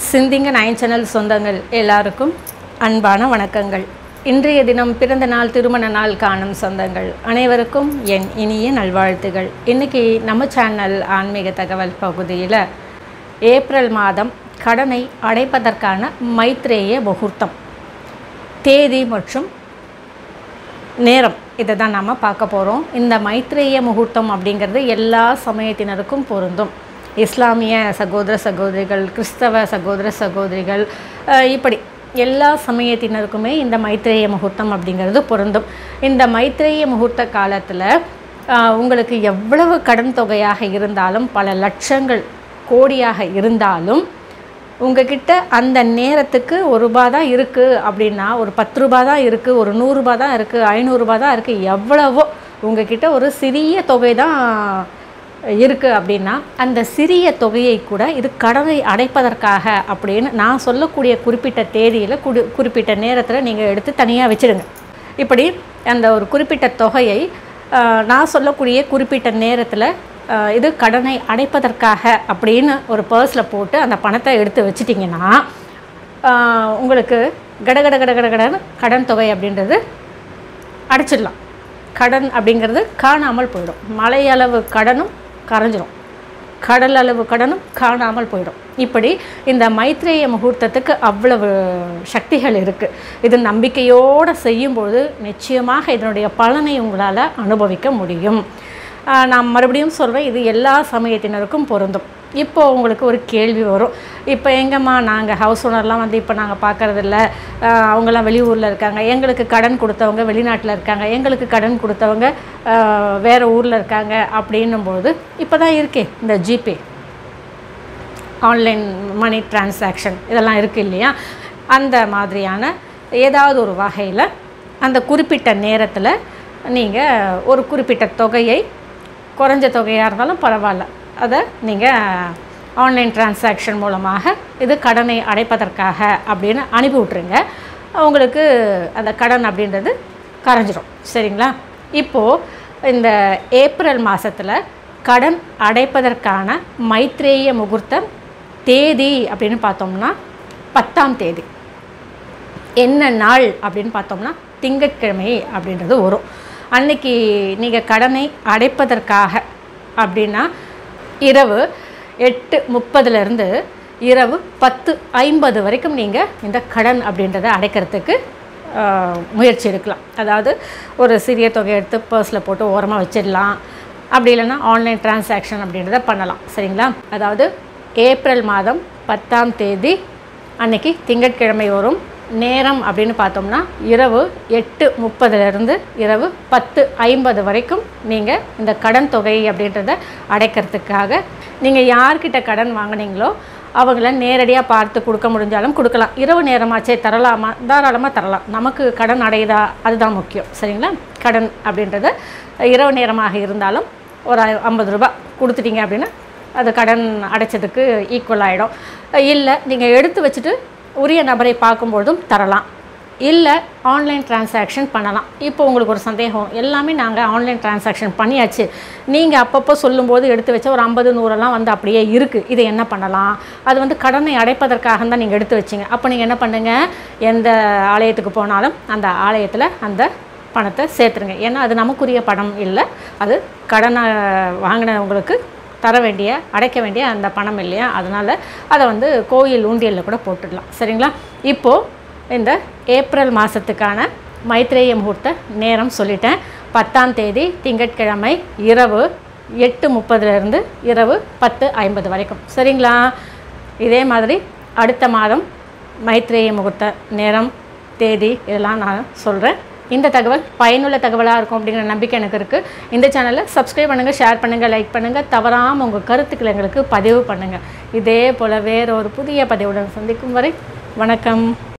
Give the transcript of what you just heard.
சிந்திங்க nine channel சொந்தங்கள் எல்லாருக்கும் அன்பான வணக்கங்கள் இன்றைய தினம் பிறந்த நாள் திருமண நாள் காணும் சொந்தங்கள் அனைவருக்கும் என் இனிய நல்வாழ்த்துகள் இன்றைக்கி நம்ம சேனல் ஆன்மீக தகவல் பகுதியில் ஏப்ரல் மாதம் கடனை அடைப்பதற்கான மைத்ரேய முகூர்த்தம் தேதி மற்றும் நேரம் இதை தான் நாம் பார்க்க போகிறோம் இந்த மைத்ரேய முகூர்த்தம் அப்படிங்கிறது எல்லா சமயத்தினருக்கும் பொருந்தும் இஸ்லாமிய சகோதர சகோதரிகள் கிறிஸ்தவ சகோதர சகோதரிகள் அஹ், இப்படி எல்லா சமயத்தினருக்குமே இந்த மைத்ரேய முகூர்த்தம் அப்படிங்கிறது பொருந்தும் இந்த மைத்ரேய முகூர்த்த காலத்தில் உங்களுக்கு எவ்வளவு கடன் தொகையாக இருந்தாலும் பல லட்சங்கள் கோடியாக இருந்தாலும் உங்ககிட்ட அந்த நேரத்துக்கு ஒரு ரூபா தான் இருக்குது அப்படின்னா ஒரு பத்து ரூபா தான் இருக்குது ஒரு நூறுரூபா தான் இருக்குது ஐநூறுரூபா தான் இருக்குது எவ்வளவோ உங்ககிட்ட ஒரு சிறிய தொகை தான் இருக்குது அப்படின்னா அந்த சிறிய தொகையை கூட இது கடனை அடைப்பதற்காக அப்படின்னு நான் சொல்லக்கூடிய குறிப்பிட்ட தேதியில் குடி குறிப்பிட்ட நேரத்தில் நீங்கள் எடுத்து தனியாக வச்சுடுங்க இப்படி அந்த ஒரு குறிப்பிட்ட தொகையை ஆஹ், நான் சொல்லக்கூடிய குறிப்பிட்ட நேரத்தில் ஆஹ், இது கடனை அடைப்பதற்காக அப்படின்னு ஒரு பர்ஸில் போட்டு அந்த பணத்தை எடுத்து வச்சிட்டிங்கன்னா ஆஹ், உங்களுக்கு கடகட கடகட கடன் கடன் தொகை அப்படின்றது அடைச்சிடலாம் கடன் அப்படிங்கிறது காணாமல் போயிடும் மலையளவு கடனும் கரைஞ்சிரும் கடல் அளவு கடனும் காணாமல் போயிடும் இப்படி இந்த மைத்ரேய முகூர்த்தத்துக்கு அவ்வளவு சக்திகள் இருக்குது இது நம்பிக்கையோடு செய்யும்போது நிச்சயமாக இதனுடைய பலனை உங்களால் அனுபவிக்க முடியும் ஆஹ் நான் மறுபடியும் சொல்கிறேன் இது எல்லா சமயத்தினருக்கும் பொருந்தும் இப்போ உங்களுக்கு ஒரு கேள்வி வரும் இப்போ எங்கம்மா நாங்கள் ஹவுஸ் ஓனர்லாம் வந்து இப்போ நாங்கள் பார்க்குறதில்ல அவங்கெல்லாம் வெளியூரில் இருக்காங்க எங்களுக்கு கடன் கொடுத்தவங்க வெளிநாட்டில் இருக்காங்க எங்களுக்கு கடன் கொடுத்தவங்க ஆஹ் வேறு ஊரில் இருக்காங்க அப்படின்னும்போது இப்போ தான் இருக்கே இந்த ஜிபே ஆன்லைன் மணி டிரான்சாக்ஷன் இதெல்லாம் இருக்குது இல்லையா அந்த மாதிரியான ஏதாவது ஒரு வகையில் அந்த குறிப்பிட்ட நேரத்தில் நீங்கள் ஒரு குறிப்பிட்ட தொகையை குறைஞ்ச தொகையாக இருந்தாலும் பரவாயில்ல அதை நீங்கள் ஆன்லைன் டிரான்சாக்ஷன் மூலமாக இது கடனை அடைப்பதற்காக அப்படின்னு அனுப்பி விட்ருங்க உங்களுக்கு அந்த கடன் அப்படின்றது கரைஞ்சிரும் சரிங்களா இப்போது இந்த ஏப்ரல் மாதத்தில் கடன் அடைப்பதற்கான மைத்ரேய முகூர்த்தம் தேதி அப்படின்னு பார்த்தோம்னா பத்தாம் தேதி என்ன நாள் அப்படின்னு பார்த்தோம்னா திங்கட்கிழமை அப்படின்றது வரும் அன்னைக்கு நீங்கள் கடனை அடைப்பதற்காக அப்படின்னா இரவு எட்டு முப்பதுலேருந்து இரவு பத்து ஐம்பது வரைக்கும் நீங்கள் இந்த கடன் அப்படின்றத அடைக்கிறதுக்கு ஆஹ், முயற்சி எடுக்கலாம் அதாவது ஒரு சிறிய தொகை எடுத்து பர்ஸில் போட்டு ஓரமாக வச்சிடலாம் அப்படி இல்லைன்னா ஆன்லைன் டிரான்சாக்ஷன் அப்படின்றத பண்ணலாம் சரிங்களா அதாவது ஏப்ரல் மாதம் பத்தாம் தேதி அன்னைக்கு திங்கட்கிழமை வரும் நேரம் அப்படின்னு பார்த்தோம்னா இரவு எட்டு முப்பதுலேருந்து இரவு பத்து ஐம்பது வரைக்கும் நீங்கள் இந்த கடன் தொகை அப்படின்றத அடைக்கிறதுக்காக நீங்கள் யார்கிட்ட கடன் வாங்குனீங்களோ அவங்கள நேரடியாக பார்த்து கொடுக்க முடிஞ்சாலும் கொடுக்கலாம் இரவு நேரமாச்சே தரலாமா தாராளமாக தரலாம் நமக்கு கடன் அடையுதா அதுதான் முக்கியம் சரிங்களா கடன் அப்படின்றத இரவு நேரமாக இருந்தாலும் ஒரு ஐம்பது ரூபாய் கொடுத்துட்டீங்க அப்படின்னா அது கடன் அடைச்சதுக்கு ஈக்குவல் ஆகிடும் இல்லை நீங்கள் எடுத்து வச்சுட்டு உரிய நபரை பார்க்கும்பொழுதும் தரலாம் இல்லை ஆன்லைன் டிரான்சாக்ஷன் பண்ணலாம் இப்போ உங்களுக்கு ஒரு சந்தேகம் எல்லாமே நாங்கள் ஆன்லைன் டிரான்சாக்ஷன் பண்ணியாச்சு நீங்கள் அப்பப்போ சொல்லும்போது எடுத்து வச்ச ஒரு ஐம்பது நூறெல்லாம் வந்து அப்படியே இருக்குது இதை என்ன பண்ணலாம் அது வந்து கடனை அடைப்பதற்காக தான் நீங்கள் எடுத்து வச்சிங்க அப்போ நீங்கள் என்ன பண்ணுங்க எந்த ஆலயத்துக்கு போனாலும் அந்த ஆலயத்தில் அந்த பணத்தை சேர்த்துருங்க ஏன்னா அது நமக்குரிய பணம் இல்லை அது கடனை வாங்கினவங்களுக்கு தர வேண்டிய அடைக்க வேண்டிய அந்த பணம் இல்லையா அதனால் அதை வந்து கோயில் ஊண்டியலில் கூட போட்டுடலாம் சரிங்களா இப்போது இந்த ஏப்ரல் மாதத்துக்கான மைத்ரேய முகூர்த்த நேரம் சொல்லிட்டேன் பத்தாம் தேதி திங்கட்கிழமை இரவு எட்டு முப்பதுலேருந்து இரவு பத்து ஐம்பது வரைக்கும் சரிங்களா இதே மாதிரி அடுத்த மாதம் மைத்ரேய முகூர்த்த நேரம் தேதி இதெல்லாம் நான் சொல்கிறேன் இந்த தகவல் பயனுள்ள தகவலாக இருக்கும் அப்படிங்கிற நம்பிக்கை எனக்கு இருக்குது இந்த சேனலை சப்ஸ்கிரைப் பண்ணுங்கள் ஷேர் பண்ணுங்கள் லைக் பண்ணுங்கள் தவறாமல் உங்கள் கருத்துக்களை எங்களுக்கு பதிவு பண்ணுங்கள் இதே போல் வேற ஒரு புதிய பதிவுடன் சந்திக்கும் வரை வணக்கம்